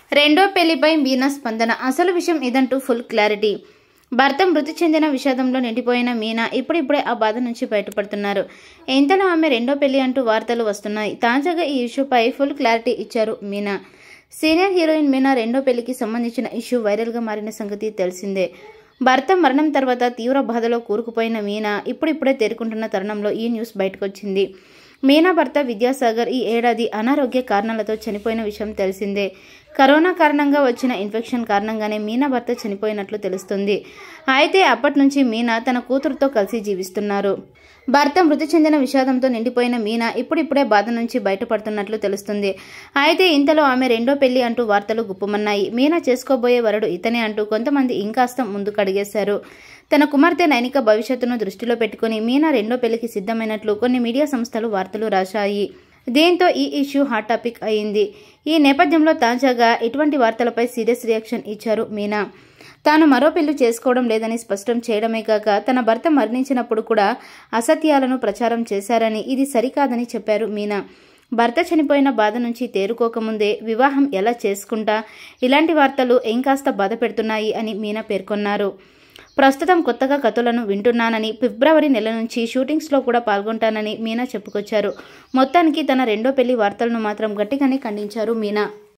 రెండో పెళ్లిపై మీనా స్పందన అసలు విషయం ఇదంటూ ఫుల్ క్లారిటీ భర్త మృతి చెందిన విషాదంలో నిండిపోయిన మీనా ఇప్పుడిప్పుడే ఆ బాధ నుంచి బయటపడుతున్నారు ఇంతలో ఆమె రెండో పెళ్లి అంటూ వార్తలు వస్తున్నాయి తాజాగా ఈ ఇష్యూపై ఫుల్ క్లారిటీ ఇచ్చారు మీనా సీనియర్ హీరోయిన్ మీనా రెండో పెళ్లికి సంబంధించిన ఇష్యూ వైరల్గా మారిన సంగతి తెలిసిందే భర్త మరణం తర్వాత తీవ్ర బాధలో కూరుకుపోయిన మీనా ఇప్పుడిప్పుడే తేరుకుంటున్న తరుణంలో ఈ న్యూస్ బయటకొచ్చింది మీనా భర్త విద్యాసాగర్ ఈ ఏడాది అనారోగ్య కారణాలతో చనిపోయిన విషయం తెలిసిందే కరోనా కారణంగా వచ్చిన ఇన్ఫెక్షన్ కారణంగానే మీనా భర్త చనిపోయినట్లు తెలుస్తుంది అయితే అప్పటి నుంచి మీనా తన కూతురుతో కలిసి జీవిస్తున్నారు భర్త మృతి చెందిన విషాదంతో నిండిపోయిన మీనా ఇప్పుడిప్పుడే బాధ నుంచి బయటపడుతున్నట్లు తెలుస్తుంది అయితే ఇంతలో ఆమె రెండో పెళ్లి అంటూ వార్తలు గుప్పమన్నాయి మీనా చేసుకోబోయే వరుడు ఇతనే అంటూ కొంతమంది ఇంకాస్త ముందుకు అడిగేశారు తన కుమార్తె నైనిక భవిష్యత్తును దృష్టిలో పెట్టుకుని మీనా రెండో పెళ్లికి సిద్ధమైనట్లు కొన్ని మీడియా సంస్థలు వార్తలు రాశాయి దీంతో ఈ ఇష్యూ హాట్ టాపిక్ అయింది ఈ నేపథ్యంలో తాజాగా ఇటువంటి వార్తలపై సీరియస్ రియాక్షన్ ఇచ్చారు మీనా తాను మరో పెళ్లి చేసుకోవడం లేదని స్పష్టం చేయడమే కాక తన భర్త మరణించినప్పుడు కూడా అసత్యాలను ప్రచారం చేశారని ఇది సరికాదని చెప్పారు మీనా భర్త చనిపోయిన బాధ నుంచి తేరుకోకముందే వివాహం ఎలా చేసుకుంటా ఇలాంటి వార్తలు ఇంకాస్త బాధ పెడుతున్నాయి అని మీనా పేర్కొన్నారు ప్రస్తుతం కొత్తగా కథలను వింటున్నానని ఫిబ్రవరి నెల నుంచి షూటింగ్స్లో కూడా పాల్గొంటానని మీనా చెప్పుకొచ్చారు మొత్తానికి తన రెండో పెళ్లి వార్తలను మాత్రం గట్టిగానే ఖండించారు మీనా